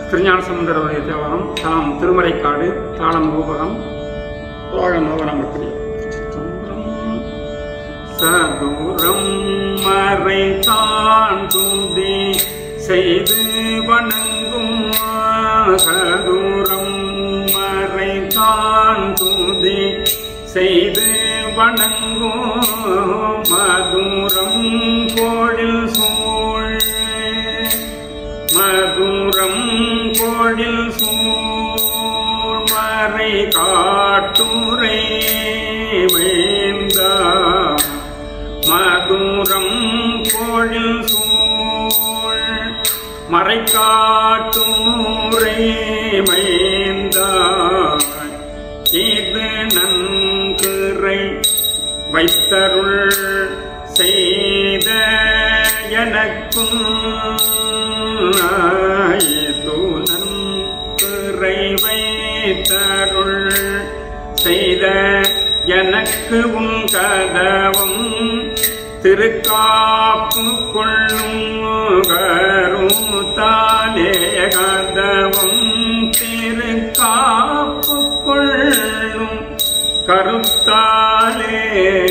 திருஞான சமுந்தரவுடைய தேவாரம் தாம் திருமறைக்காடு தாளம் ரூபகம் ராகம் நோகனம் எப்படி சதுரம் மறை தான் துதி செய்து வணங்கும் சதுரம் மறை தான் துதி செய்து வணங்கும் மதுரம் கோழில் சூழ் மதுரம் கோழில் சூழ்மறை காட்டுரை வேந்தா மதுரம் கோழில் சூழ் மறைக்காட்டுரை மைந்தா இது நன்குறை வைத்தருள் செய்த எனக்கும் ஆயுதுனன் பிறை வைத்தருள் செய்த எனக்கு உன் கதவும் திருக்காப்பு கொள்ளும் கருத்தாலே கதவும் திருக்காப்பு கொள்ளும் கருத்தாலே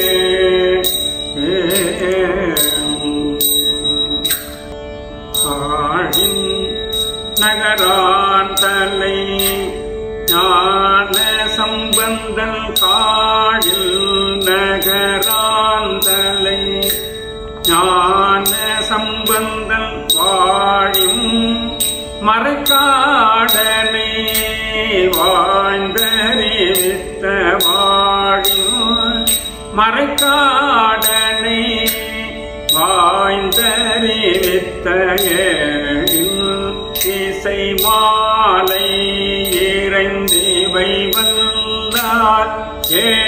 காழின் நகரான் தலை ஞான சம்பந்தன் காழில் நகரான் தலை ஞான சம்பந்தன் வாழும் மறைக்காடனை வாழ்ந்தறிவித்த வாழும் மறைக்காடனை வாய்ந்தறிவித்த இசை மாலை இறைந்திவை வந்தார் ஏ